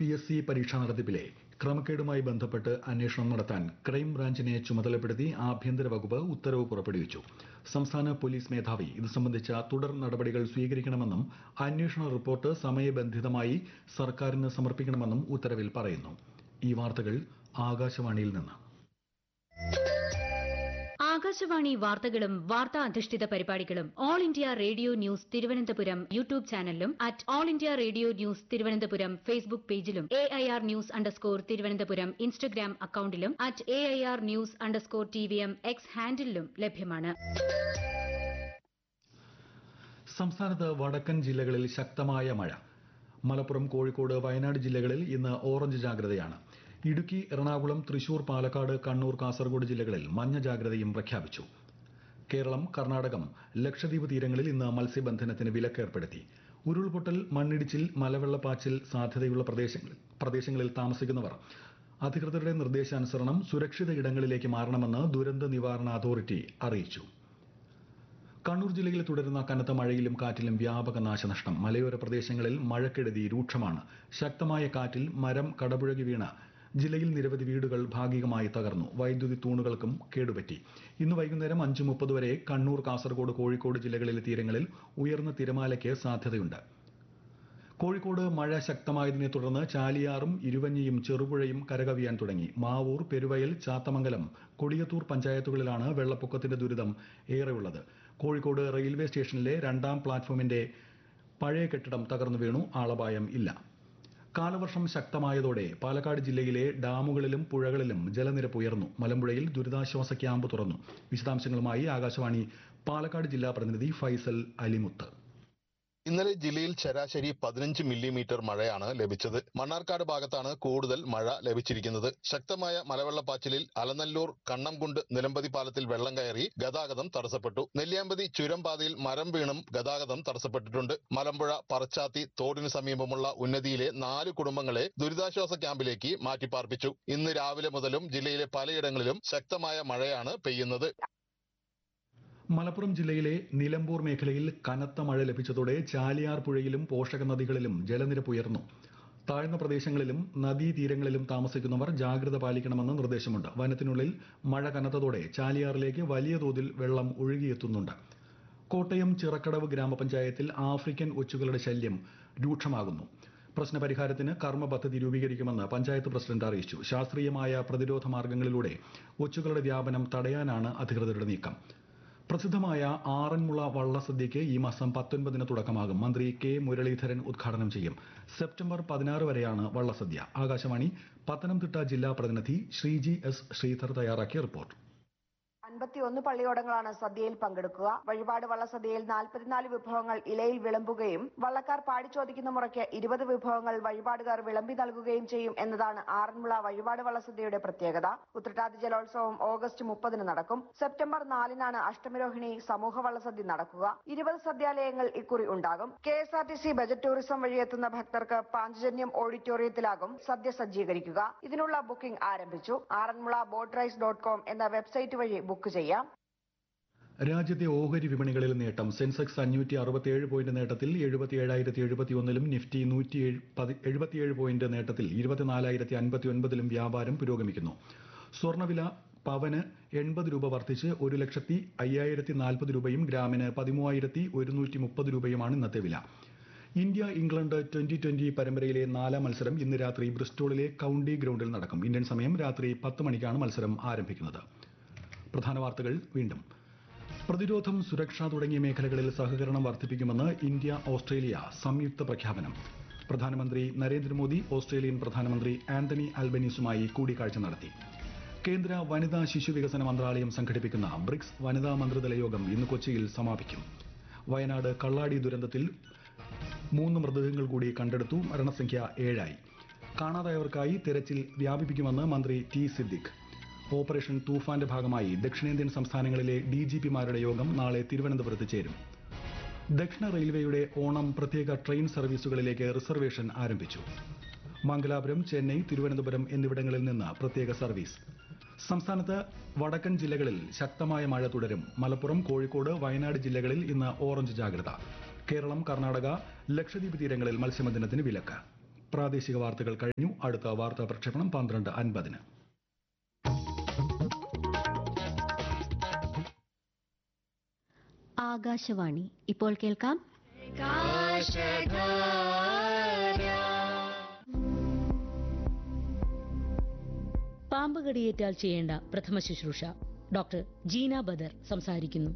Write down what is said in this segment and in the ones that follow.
P S C പരീക്ഷാ നടത്തിപ്പിലെ ക്രമക്കേടുമായി ബന്ധപ്പെട്ട് അന്വേഷണം നടത്താൻ ക്രൈംബ്രാഞ്ചിനെ ചുമതലപ്പെടുത്തി ആഭ്യന്തര വകുപ്പ് ഉത്തരവ് പുറപ്പെടുവിച്ചു സംസ്ഥാന പോലീസ് മേധാവി ഇത് സംബന്ധിച്ച തുടർ നടപടികൾ സ്വീകരിക്കണമെന്നും അന്വേഷണ റിപ്പോർട്ട് സമയബന്ധിതമായി സർക്കാരിന് സമർപ്പിക്കണമെന്നും ഉത്തരവിൽ പറയുന്നു ഈ വാർത്തകൾ ആകാശവാണിയിൽ നിന്ന് ആകാശവാണി വാർത്തകളും വാർത്താ അധിഷ്ഠിത പരിപാടികളും all India radio news Thiruvananthapuram YouTube ചാനലിലും at all India radio news Thiruvananthapuram Facebook പേജിലും A I R news underscore Thiruvananthapuram Instagram അക്കൌണ്ടിലും at A I R news underscore T V M X ഹാൻഡിലും ലഭ്യമാണ് സംസ്ഥാനത്ത് വടക്കൻ ജില്ലകളിൽ ശക്തമായ മഴ മലപ്പുറം കോഴിക്കോട് വയനാട് ജില്ലകളിൽ ഇന്ന് ഓറഞ്ച് ജാഗ്രതയാണ് ഇടുക്കി എറണാകുളം തൃശൂർ പാലക്കാട് കണ്ണൂർ കാസർഗോഡ് ജില്ലകളിൽ മഞ്ഞ ജാഗ്രതയും പ്രഖ്യാപിച്ചു കേരളം കർണാടകം ലക്ഷദ്വീപ് തീരങ്ങളിൽ ഇന്ന് മത്സ്യബന്ധനത്തിന് വിലക്കേർപ്പെടുത്തി ഉരുൾപൊട്ടൽ മണ്ണിടിച്ചിൽ മലവെള്ളപ്പാച്ചിൽ സാധ്യതയുള്ള പ്രദേശങ്ങളിൽ പ്രദേശങ്ങളിൽ താമസിക്കുന്നവർ അധികൃതരുടെ നിർദ്ദേശാനുസരണം സുരക്ഷിത ഇടങ്ങളിലേക്ക് മാറണമെന്ന് ദുരന്ത നിവാരണ അതോറിറ്റി അറിയിച്ചു കണ്ണൂർ ജില്ലയിൽ തുടരുന്ന കനത്ത മഴയിലും കാറ്റിലും വ്യാപക നാശനഷ്ടം മലയോര പ്രദേശങ്ങളിൽ മഴക്കെടുതി രൂക്ഷമാണ് ശക്തമായ കാറ്റിൽ മരം കടപുഴകി വീണ് ജില്ലയിൽ നിരവധി വീടുകൾ ഭാഗികമായി തകർന്നു വൈദ്യുതി തൂണുകൾക്കും കേടുപറ്റി ഇന്ന് വൈകുന്നേരം അഞ്ച് മുപ്പത് വരെ കണ്ണൂർ കാസർഗോഡ് കോഴിക്കോട് ജില്ലകളിലെ തീരങ്ങളിൽ ഉയർന്ന തിരമാലയ്ക്ക് സാധ്യതയുണ്ട് കോഴിക്കോട് മഴ ശക്തമായതിനെ തുടർന്ന് ചാലിയാറും ഇരുവഞ്ഞിയും ചെറുപുഴയും കരകവിയാൻ തുടങ്ങി മാവൂർ പെരുവയൽ ചാത്തമംഗലം കൊടിയത്തൂർ പഞ്ചായത്തുകളിലാണ് വെള്ളപ്പൊക്കത്തിന്റെ ദുരിതം ഏറെയുള്ളത് കോഴിക്കോട് റെയിൽവേ സ്റ്റേഷനിലെ രണ്ടാം പ്ലാറ്റ്ഫോമിന്റെ പഴയ കെട്ടിടം തകർന്നു വീണു ആളപായം ഇല്ല കാലവർഷം ശക്തമായതോടെ പാലക്കാട് ജില്ലയിലെ ഡാമുകളിലും പുഴകളിലും ജലനിരപ്പ് ഉയർന്നു മലമ്പുഴയിൽ ദുരിതാശ്വാസ ക്യാമ്പ് തുറന്നു വിശദാംശങ്ങളുമായി ആകാശവാണി പാലക്കാട് ജില്ലാ പ്രതിനിധി ഫൈസൽ അലിമുത്ത് ഇന്നലെ ജില്ലയിൽ ശരാശരി പതിനഞ്ച് മില്ലിമീറ്റർ മഴയാണ് ലഭിച്ചത് മണ്ണാർക്കാട് ഭാഗത്താണ് കൂടുതൽ മഴ ലഭിച്ചിരിക്കുന്നത് ശക്തമായ മലവെള്ളപ്പാച്ചിലിൽ അലനല്ലൂർ കണ്ണംകുണ്ട് നിലമ്പതി പാലത്തിൽ വെള്ളം കയറി ഗതാഗതം തടസ്സപ്പെട്ടു നെല്ലിയാമ്പതി ചുരം പാതയിൽ മരം വീണും ഗതാഗതം തടസ്സപ്പെട്ടിട്ടുണ്ട് മലമ്പുഴ പറച്ചാത്തി തോടിന് സമീപമുള്ള ഉന്നതിയിലെ നാല് കുടുംബങ്ങളെ ദുരിതാശ്വാസ ക്യാമ്പിലേക്ക് മാറ്റിപ്പാർപ്പിച്ചു ഇന്ന് രാവിലെ മുതലും ജില്ലയിലെ പലയിടങ്ങളിലും ശക്തമായ മഴയാണ് പെയ്യുന്നത് മലപ്പുറം ജില്ലയിലെ നിലമ്പൂർ മേഖലയിൽ കനത്ത മഴ ലഭിച്ചതോടെ ചാലിയാർ പുഴയിലും പോഷക നദികളിലും ജലനിരപ്പ് ഉയർന്നു താഴ്ന്ന പ്രദേശങ്ങളിലും നദീതീരങ്ങളിലും താമസിക്കുന്നവർ ജാഗ്രത പാലിക്കണമെന്ന് നിർദ്ദേശമുണ്ട് വനത്തിനുള്ളിൽ മഴ കനത്തതോടെ ചാലിയാറിലേക്ക് വലിയ തോതിൽ വെള്ളം ഒഴുകിയെത്തുന്നുണ്ട് കോട്ടയം ചിറക്കടവ് ഗ്രാമപഞ്ചായത്തിൽ ആഫ്രിക്കൻ ഒച്ചുകളുടെ ശല്യം രൂക്ഷമാകുന്നു പ്രശ്നപരിഹാരത്തിന് കർമ്മ പദ്ധതി രൂപീകരിക്കുമെന്ന് പഞ്ചായത്ത് പ്രസിഡന്റ് അറിയിച്ചു ശാസ്ത്രീയമായ പ്രതിരോധ മാർഗങ്ങളിലൂടെ ഒച്ചുകളുടെ വ്യാപനം തടയാനാണ് അധികൃതരുടെ നീക്കം പ്രസിദ്ധമായ ആറന്മുള വള്ളസദ്യയ്ക്ക് ഈ മാസം പത്തൊൻപതിന് തുടക്കമാകും മന്ത്രി കെ മുരളീധരൻ ഉദ്ഘാടനം ചെയ്യും സെപ്റ്റംബർ പതിനാറ് വരെയാണ് വള്ളസദ്യ ആകാശവാണി പത്തനംതിട്ട ജില്ലാ പ്രതിനിധി ശ്രീജി എസ് ശ്രീധർ തയ്യാറാക്കിയ റിപ്പോർട്ട് അൻപത്തിയൊന്ന് പള്ളിയോടങ്ങളാണ് സദ്യയിൽ പങ്കെടുക്കുക വഴിപാട് വള്ളസദ്യയിൽ നാൽപ്പത്തിനാല് വിഭവങ്ങൾ ഇലയിൽ വിളമ്പുകയും വള്ളക്കാർ പാടിച്ചോദിക്കുന്ന മുറയ്ക്ക് ഇരുപത് വിഭവങ്ങൾ വഴിപാടുകാർ വിളമ്പി നൽകുകയും ചെയ്യും എന്നതാണ് ആറന്മുള വഴിപാട് വള്ളസദ്യയുടെ പ്രത്യേകത ഉത്രട്ടാതി ജലോത്സവം ഓഗസ്റ്റ് മുപ്പതിന് നടക്കും സെപ്റ്റംബർ നാലിനാണ് അഷ്ടമിരോഹിണി സമൂഹ വള്ളസദ്യ നടക്കുക ഇരുപത് സദ്യാലയങ്ങൾ ഇക്കുറി ഉണ്ടാകും K S R T C budget tourism വഴി എത്തുന്ന ഭക്തർക്ക് പാഞ്ചജന്യം ഓഡിറ്റോറിയത്തിലാകും സദ്യ സജ്ജീകരിക്കുക ഇതിനുള്ള ബുക്കിംഗ് ആരംഭിച്ചു Aranmula boat race dot com എന്ന വെബ്സൈറ്റ് വഴി ബുക്ക് ചെയ്യാം രാജ്യത്തെ ഓഹരി വിപണികളിൽ നേട്ടം സെൻസെക്സ് അഞ്ഞൂറ്റി അറുപത്തിയേഴ് പോയിന്റ് നേട്ടത്തിൽ എഴുപത്തി ഏഴായിരത്തി എഴുപത്തി ഒന്നിലും നിഫ്റ്റി നൂറ്റി എഴുപത്തിയേഴ് പോയിന്റ് നേട്ടത്തിൽ ഇരുപത്തിനാലായിരത്തി അൻപത്തി ഒൻപതിലും വ്യാപാരം പുരോഗമിക്കുന്നു സ്വർണ്ണവില പവന് എൺപത് രൂപ വർദ്ധിച്ച് ഒരു ലക്ഷത്തി അയ്യായിരത്തി നാൽപ്പത് രൂപയും ഗ്രാമിന് പതിമൂവായിരത്തി ഒരുന്നൂറ്റി മുപ്പത് രൂപയുമാണ് ഇന്നത്തെ വില ഇന്ത്യ ഇംഗ്ലണ്ട് ട്വന്റി ട്വന്റി പരമ്പരയിലെ നാലാം മത്സരം ഇന്ന് രാത്രി ബ്രിസ്റ്റോളിലെ കൌണ്ടി ഗ്രൌണ്ടിൽ നടക്കും ഇന്ത്യൻ സമയം രാത്രി പത്ത് മണിക്കാണ് മത്സരം ആരംഭിക്കുന്നത് പ്രധാന വാർത്തകൾ വീണ്ടും പ്രതിരോധം സുരക്ഷ തുടങ്ങിയ മേഖലകളിൽ സഹകരണം വർദ്ധിപ്പിക്കുമെന്ന് ഇന്ത്യ ഓസ്ട്രേലിയ സംയുക്ത പ്രഖ്യാപനം പ്രധാനമന്ത്രി നരേന്ദ്രമോദി ഓസ്ട്രേലിയൻ പ്രധാനമന്ത്രി ആന്റണി അൽബനീസുമായി കൂടിക്കാഴ്ച നടത്തി കേന്ദ്ര വനിതാ ശിശു വികസന മന്ത്രാലയം സംഘടിപ്പിക്കുന്ന ബ്രിക്സ് വനിതാ മന്ത്രിതല യോഗം ഇന്ന് കൊച്ചിയിൽ സമാപിക്കും വയനാട് കള്ളാടി ദുരന്തത്തിൽ മൂന്ന് മൃതദേഹങ്ങൾ കൂടി കണ്ടെടുത്തു മരണസംഖ്യ ഏഴായി കാണാതായവർക്കായി തെരച്ചിൽ വ്യാപിപ്പിക്കുമെന്ന് മന്ത്രി ടി സിദ്ദിഖ് ഓപ്പറേഷൻ തൂഫാന്റെ ഭാഗമായി ദക്ഷിണേന്ത്യൻ സംസ്ഥാനങ്ങളിലെ ഡി ജി പിമാരുടെ യോഗം നാളെ തിരുവനന്തപുരത്ത് ചേരും ദക്ഷിണ റെയിൽവേയുടെ ഓണം പ്രത്യേക ട്രെയിൻ സർവീസുകളിലേക്ക് റിസർവേഷൻ ആരംഭിച്ചു മംഗലാപുരം ചെന്നൈ തിരുവനന്തപുരം എന്നിവിടങ്ങളിൽ നിന്ന് പ്രത്യേക സർവീസ് സംസ്ഥാനത്ത് വടക്കൻ ജില്ലകളിൽ ശക്തമായ മഴ തുടരും മലപ്പുറം കോഴിക്കോട് വയനാട് ജില്ലകളിൽ ഇന്ന് ഓറഞ്ച് ജാഗ്രത കേരളം കർണാടക ലക്ഷദ്വീപ് തീരങ്ങളിൽ മത്സ്യബന്ധനത്തിന് വിലക്ക് പ്രാദേശിക വാർത്തകൾ കഴിഞ്ഞു അടുത്ത വാർത്താ പ്രക്ഷേപണം പന്ത്രണ്ട് അൻപതിന് ആകാശവാണി ഇപ്പോൾ കേൾക്കാം പാമ്പ് കടിയേറ്റാൽ ചെയ്യേണ്ട പ്രഥമ ശുശ്രൂഷ ഡോക്ടർ ജീന ബദർ സംസാരിക്കുന്നു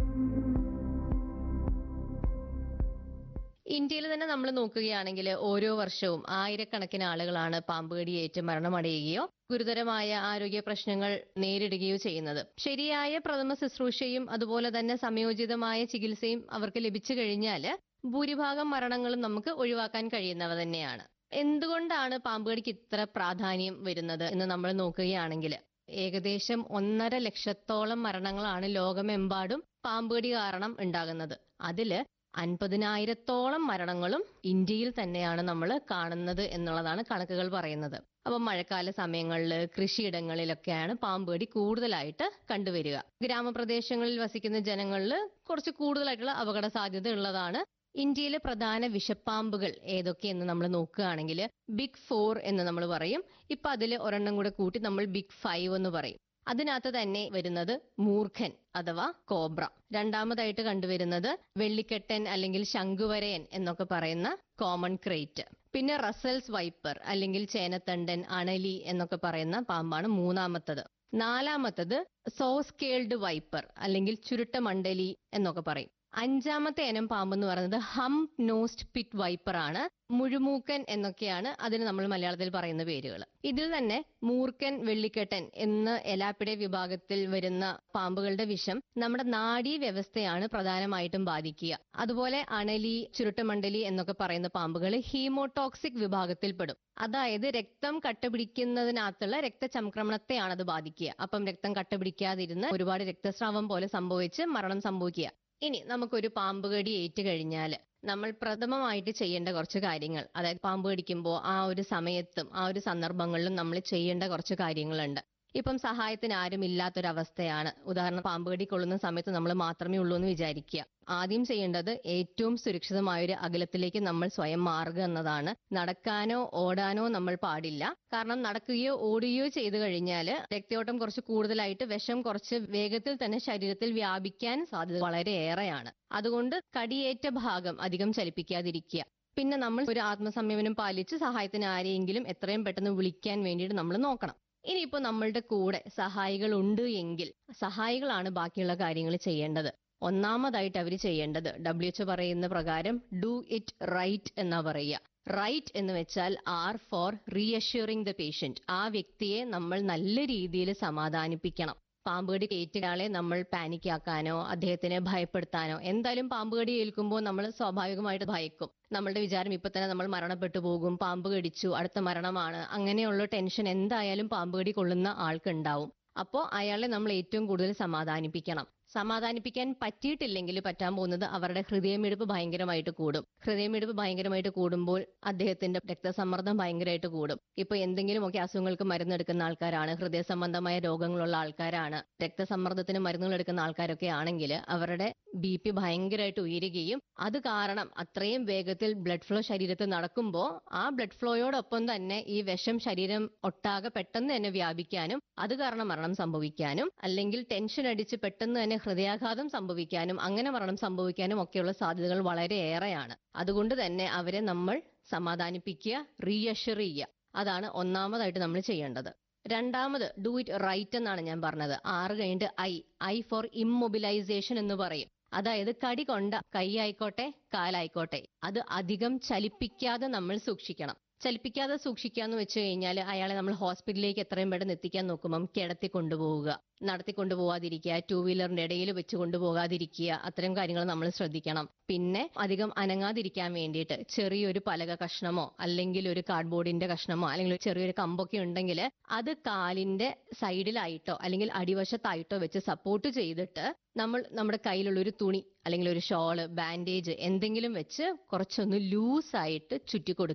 ഇന്ത്യയിൽ തന്നെ നമ്മൾ നോക്കുകയാണെങ്കിൽ ഓരോ വർഷവും ആയിരക്കണക്കിന് ആളുകളാണ് പാമ്പ് കടിയേറ്റ് മരണമടയുകയോ ഗുരുതരമായ ആരോഗ്യ പ്രശ്നങ്ങൾ നേരിടുകയോ ചെയ്യുന്നത് ശരിയായ പ്രഥമ ശുശ്രൂഷയും അതുപോലെ തന്നെ സംയോജിതമായ ചികിത്സയും അവർക്ക് ലഭിച്ചു കഴിഞ്ഞാൽ ഭൂരിഭാഗം മരണങ്ങളും നമുക്ക് ഒഴിവാക്കാൻ കഴിയുന്നവ തന്നെയാണ് എന്തുകൊണ്ടാണ് പാമ്പ് കടിക്ക് ഇത്ര പ്രാധാന്യം വരുന്നത് എന്ന് നമ്മൾ നോക്കുകയാണെങ്കിൽ ഏകദേശം ഒന്നര ലക്ഷത്തോളം മരണങ്ങളാണ് ലോകമെമ്പാടും പാമ്പ് കടി കാരണം ഉണ്ടാകുന്നത് അതില് അൻപതിനായിരത്തോളം മരണങ്ങളും ഇന്ത്യയിൽ തന്നെയാണ് നമ്മൾ കാണുന്നത് എന്നുള്ളതാണ് കണക്കുകൾ പറയുന്നത് അപ്പം മഴക്കാല സമയങ്ങളിൽ കൃഷിയിടങ്ങളിലൊക്കെയാണ് പാമ്പ് കടി കൂടുതലായിട്ട് കണ്ടുവരിക ഗ്രാമപ്രദേശങ്ങളിൽ വസിക്കുന്ന ജനങ്ങളിൽ കുറച്ച് കൂടുതലായിട്ടുള്ള അപകട സാധ്യത ഉള്ളതാണ് ഇന്ത്യയിലെ പ്രധാന വിഷപ്പാമ്പുകൾ ഏതൊക്കെയെന്ന് നമ്മൾ നോക്കുകയാണെങ്കിൽ ബിഗ് ഫോർ എന്ന് നമ്മൾ പറയും ഇപ്പൊ അതിൽ ഒരെണ്ണം കൂടെ കൂട്ടി നമ്മൾ ബിഗ് ഫൈവ് എന്ന് പറയും അതിനകത്ത് തന്നെ വരുന്നത് മൂർഖൻ അഥവാ കോബ്ര രണ്ടാമതായിട്ട് കണ്ടുവരുന്നത് വെള്ളിക്കെട്ടൻ അല്ലെങ്കിൽ ശംഖുവരയൻ എന്നൊക്കെ പറയുന്ന കോമൺ ക്രേറ്റ് പിന്നെ റസൽസ് വൈപ്പർ അല്ലെങ്കിൽ ചേനത്തണ്ടൻ അണലി എന്നൊക്കെ പറയുന്ന പാമ്പാണ് മൂന്നാമത്തത് നാലാമത്തത് സോസ്കേൾഡ് വൈപ്പർ അല്ലെങ്കിൽ ചുരുട്ടമണ്ഡലി എന്നൊക്കെ പറയും അഞ്ചാമത്തെ ഇനം പാമ്പ് എന്ന് പറയുന്നത് ഹംപ് നോസ്റ്റ് പിറ്റ് വൈപ്പർ ആണ് മുഴുമൂക്കൻ എന്നൊക്കെയാണ് അതിന് നമ്മൾ മലയാളത്തിൽ പറയുന്ന പേരുകൾ ഇതിൽ തന്നെ മൂർക്കൻ വെള്ളിക്കെട്ടൻ എന്ന എലാപ്പിടെ വിഭാഗത്തിൽ വരുന്ന പാമ്പുകളുടെ വിഷം നമ്മുടെ നാഡീ വ്യവസ്ഥയാണ് പ്രധാനമായിട്ടും ബാധിക്കുക അതുപോലെ അണലി ചുരുട്ടമണ്ഡലി എന്നൊക്കെ പറയുന്ന പാമ്പുകൾ ഹീമോടോക്സിക് വിഭാഗത്തിൽപ്പെടും അതായത് രക്തം കട്ടപിടിക്കുന്നതിനകത്തുള്ള രക്തചംക്രമണത്തെയാണ് അത് ബാധിക്കുക അപ്പം രക്തം കട്ടപിടിക്കാതിരുന്ന് ഒരുപാട് രക്തസ്രാവം പോലെ സംഭവിച്ച് മരണം സംഭവിക്കുക ഇനി നമുക്കൊരു പാമ്പ് കടി ഏറ്റു കഴിഞ്ഞാൽ നമ്മൾ പ്രഥമമായിട്ട് ചെയ്യേണ്ട കുറച്ച് കാര്യങ്ങൾ അതായത് പാമ്പ് കടിക്കുമ്പോൾ ആ ഒരു സമയത്തും ആ ഒരു സന്ദർഭങ്ങളിലും നമ്മൾ ചെയ്യേണ്ട കുറച്ച് കാര്യങ്ങളുണ്ട് ഇപ്പം സഹായത്തിന് ആരും ഇല്ലാത്തൊരവസ്ഥയാണ് ഉദാഹരണം പാമ്പ് കടി കൊള്ളുന്ന സമയത്ത് നമ്മൾ മാത്രമേ ഉള്ളൂ എന്ന് വിചാരിക്കുക ആദ്യം ചെയ്യേണ്ടത് ഏറ്റവും സുരക്ഷിതമായ ഒരു അകലത്തിലേക്ക് നമ്മൾ സ്വയം മാറുക എന്നതാണ് നടക്കാനോ ഓടാനോ നമ്മൾ പാടില്ല കാരണം നടക്കുകയോ ഓടുകയോ ചെയ്തു കഴിഞ്ഞാൽ രക്തയോട്ടം കുറച്ച് കൂടുതലായിട്ട് വിഷം കുറച്ച് വേഗത്തിൽ തന്നെ ശരീരത്തിൽ വ്യാപിക്കാൻ സാധ്യത വളരെ ഏറെയാണ് അതുകൊണ്ട് കടിയേറ്റ ഭാഗം അധികം ചലിപ്പിക്കാതിരിക്കുക പിന്നെ നമ്മൾ ഒരു ആത്മസംയമനം പാലിച്ച് സഹായത്തിന് ആരെയെങ്കിലും എത്രയും പെട്ടെന്ന് വിളിക്കാൻ വേണ്ടിയിട്ട് നമ്മൾ നോക്കണം ഇനിയിപ്പോ നമ്മളുടെ കൂടെ സഹായികൾ ഉണ്ട് എങ്കിൽ സഹായികളാണ് ബാക്കിയുള്ള കാര്യങ്ങൾ ചെയ്യേണ്ടത് ഒന്നാമതായിട്ട് അവർ ചെയ്യേണ്ടത് ഡബ്ല്യു എച്ച് പറയുന്ന പ്രകാരം ഡു ഇറ്റ് റൈറ്റ് എന്നാ പറയുക റൈറ്റ് എന്ന് വെച്ചാൽ R for reassuring the patient ആ വ്യക്തിയെ നമ്മൾ നല്ല രീതിയിൽ സമാധാനിപ്പിക്കണം പാമ്പുകടി ഏറ്റയാളെ നമ്മൾ പാനിക് ആക്കാനോ അദ്ദേഹത്തിനെ ഭയപ്പെടുത്താനോ എന്തായാലും പാമ്പുകടി ഏൽക്കുമ്പോൾ നമ്മൾ സ്വാഭാവികമായിട്ട് ഭയക്കും നമ്മളുടെ വിചാരം ഇപ്പൊ തന്നെ നമ്മൾ മരണപ്പെട്ടു പോകും പാമ്പ് കടിച്ചു അടുത്ത മരണമാണ് അങ്ങനെയുള്ള ടെൻഷൻ എന്തായാലും പാമ്പുകടി കൊള്ളുന്ന ആൾക്കുണ്ടാവും അപ്പോൾ അയാളെ നമ്മൾ ഏറ്റവും കൂടുതൽ സമാധാനിപ്പിക്കണം സമാധാനിപ്പിക്കാൻ പറ്റിയിട്ടില്ലെങ്കിൽ പറ്റാൻ പോകുന്നത് അവരുടെ ഹൃദയമിടിപ്പ് ഭയങ്കരമായിട്ട് കൂടും ഹൃദയമിടിപ്പ് ഭയങ്കരമായിട്ട് കൂടുമ്പോൾ അദ്ദേഹത്തിന്റെ രക്തസമ്മർദ്ദം ഭയങ്കരമായിട്ട് കൂടും ഇപ്പൊ എന്തെങ്കിലുമൊക്കെ അസുഖങ്ങൾക്ക് മരുന്നെടുക്കുന്ന ആൾക്കാരാണ് ഹൃദയ സംബന്ധമായ രോഗങ്ങളുള്ള ആൾക്കാരാണ് രക്തസമ്മർദ്ദത്തിന് മരുന്നുകൾ എടുക്കുന്ന ആൾക്കാരൊക്കെ ആണെങ്കിൽ അവരുടെ ബി പി ഭയങ്കരമായിട്ട് ഉയരുകയും അത് കാരണം അത്രയും വേഗത്തിൽ ബ്ലഡ് ഫ്ലോ ശരീരത്തിൽ നടക്കുമ്പോൾ ആ ബ്ലഡ് ഫ്ലോയോടൊപ്പം തന്നെ ഈ വിഷം ശരീരം ഒട്ടാകെ പെട്ടെന്ന് തന്നെ വ്യാപിക്കാനും അത് കാരണം മരണം സംഭവിക്കാനും അല്ലെങ്കിൽ ടെൻഷൻ അടിച്ച് പെട്ടെന്ന് തന്നെ ഹൃദയാഘാതം സംഭവിക്കാനും അങ്ങനെ മരണം സംഭവിക്കാനും ഒക്കെയുള്ള സാധ്യതകൾ വളരെ ഏറെയാണ് അതുകൊണ്ട് തന്നെ അവരെ നമ്മൾ സമാധാനിപ്പിക്കുക റീഅഷർ ചെയ്യുക അതാണ് ഒന്നാമതായിട്ട് നമ്മൾ ചെയ്യേണ്ടത് രണ്ടാമത് ഡു ഇറ്റ് റൈറ്റ് എന്നാണ് ഞാൻ പറഞ്ഞത് ആറ് കഴിഞ്ഞിട്ട് ഐ ഐ ഫോർ ഇമ്മൊബിലൈസേഷൻ എന്ന് പറയും അതായത് കടി കൊണ്ട കൈ ആയിക്കോട്ടെ കാലായിക്കോട്ടെ അത് അധികം ചലിപ്പിക്കാതെ നമ്മൾ സൂക്ഷിക്കണം ചലിപ്പിക്കാതെ സൂക്ഷിക്കുക എന്ന് വെച്ച് കഴിഞ്ഞാൽ അയാളെ നമ്മൾ ഹോസ്പിറ്റലിലേക്ക് എത്രയും പെട്ടെന്ന് എത്തിക്കാൻ നോക്കുമ്പം കിടത്തി കൊണ്ടുപോവുക നടത്തി കൊണ്ടുപോകാതിരിക്കുക ടൂ വീലറിന്റെ ഇടയിൽ വെച്ച് കൊണ്ടുപോകാതിരിക്കുക അത്തരം കാര്യങ്ങൾ നമ്മൾ ശ്രദ്ധിക്കണം പിന്നെ അധികം അനങ്ങാതിരിക്കാൻ വേണ്ടിയിട്ട് ചെറിയൊരു പലക കഷ്ണമോ അല്ലെങ്കിൽ ഒരു കാർഡ്ബോർഡിന്റെ കഷ്ണമോ അല്ലെങ്കിൽ ഒരു ചെറിയൊരു കമ്പൊക്കെ ഉണ്ടെങ്കിൽ അത് കാലിന്റെ സൈഡിലായിട്ടോ അല്ലെങ്കിൽ അടിവശത്തായിട്ടോ വെച്ച് സപ്പോർട്ട് ചെയ്തിട്ട് നമ്മൾ നമ്മുടെ കയ്യിലുള്ള ഒരു തുണി അല്ലെങ്കിൽ ഒരു ഷോള് ബാൻഡേജ് എന്തെങ്കിലും വെച്ച് കുറച്ചൊന്ന് ലൂസായിട്ട് ചുറ്റി കൊടുക്കുക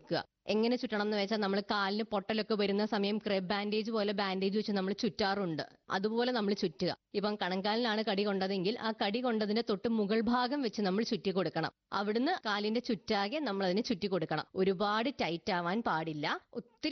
എങ്ങനെ ചുറ്റണം എന്ന് വെച്ചാൽ നമ്മൾ കാലിന് പൊട്ടലൊക്കെ വരുന്ന സമയം ക്രെബ് ബാൻഡേജ് പോലെ ബാൻഡേജ് വെച്ച് നമ്മൾ ചുറ്റാറുണ്ട് അതുപോലെ നമ്മൾ ചുറ്റുക ഇപ്പം കണങ്കാലിനാണ് കടി കൊണ്ടതെങ്കിൽ ആ കടി കൊണ്ടതിന്റെ തൊട്ട് മുകൾ ഭാഗം വെച്ച് നമ്മൾ ചുറ്റി കൊടുക്കണം അവിടുന്ന് കാലിന്റെ ചുറ്റാകെ നമ്മൾ അതിനെ ചുറ്റി കൊടുക്കണം ഒരുപാട് ടൈറ്റ് ആവാൻ പാടില്ല ഒത്തിരി